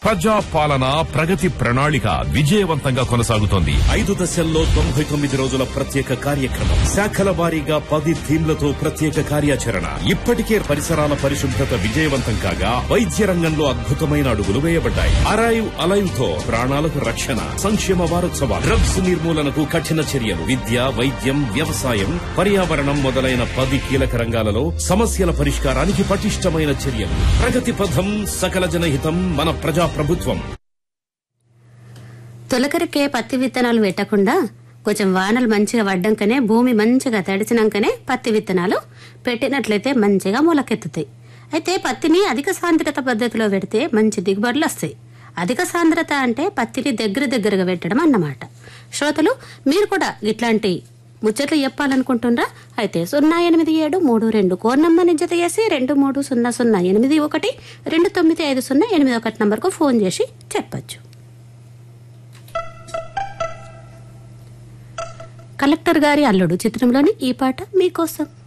ప్రజా పాలన ప్రగతి ప్రణాళిక విజయవంతంగా కొనసాగుతోంది ఐదు దశల్లో తొంభై తొమ్మిది రోజుల ప్రత్యేక కార్యక్రమం శాఖల వారీగా పది థీమ్లతో ప్రత్యేక కార్యాచరణ ఇప్పటికే పరిసరాల పరిశుభ్రత విజయవంతం కాగా వైద్య రంగంలో అద్భుతమైన అడుగులు వేయబడ్డాయి అరైవ్ అలైవ్ తో ప్రాణాలకు రక్షణ సంక్షేమ వారోత్సవాలు డ్రగ్స్ నిర్మూలనకు కఠిన చర్యలు విద్య వైద్యం వ్యవసాయం పర్యావరణం మొదలైన పది కీలక రంగాలలో సమస్యల పరిష్కారానికి పటిష్టమైన చర్యలు ప్రగతి పథం సకల జనహితం మన ప్రజా ప్రభుత్వం తొలకరికే పత్తి విత్తనాలు పెట్టకుండా కొంచెం వానలు మంచిగా పడ్డాకనే భూమి మంచిగా తడిచినాకనే పత్తి విత్తనాలు పెట్టినట్లయితే మంచిగా మొలకెత్తుతాయి అయితే పత్తిని అధిక సాంద్రత పద్ధతిలో పెడితే మంచి దిగుబడులు వస్తాయి అధిక సాంద్రత అంటే పత్తిని దగ్గర దగ్గరగా పెట్టడం అన్నమాట శ్రోతలు మీరు కూడా ఇట్లాంటి ముచ్చట్లు చెప్పాలనుకుంటున్నారా అయితే సున్నా ఎనిమిది ఏడు మూడు రెండు కోర్ నంబర్ని జత చేసి రెండు మూడు సున్నా సున్నా ఎనిమిది ఒకటి రెండు తొమ్మిది ఐదు సున్నా ఎనిమిది ఒకటి నంబర్కు ఫోన్ చేసి చెప్పచ్చు కలెక్టర్ గారి అల్లుడు చిత్రంలోని ఈ పాట మీకోసం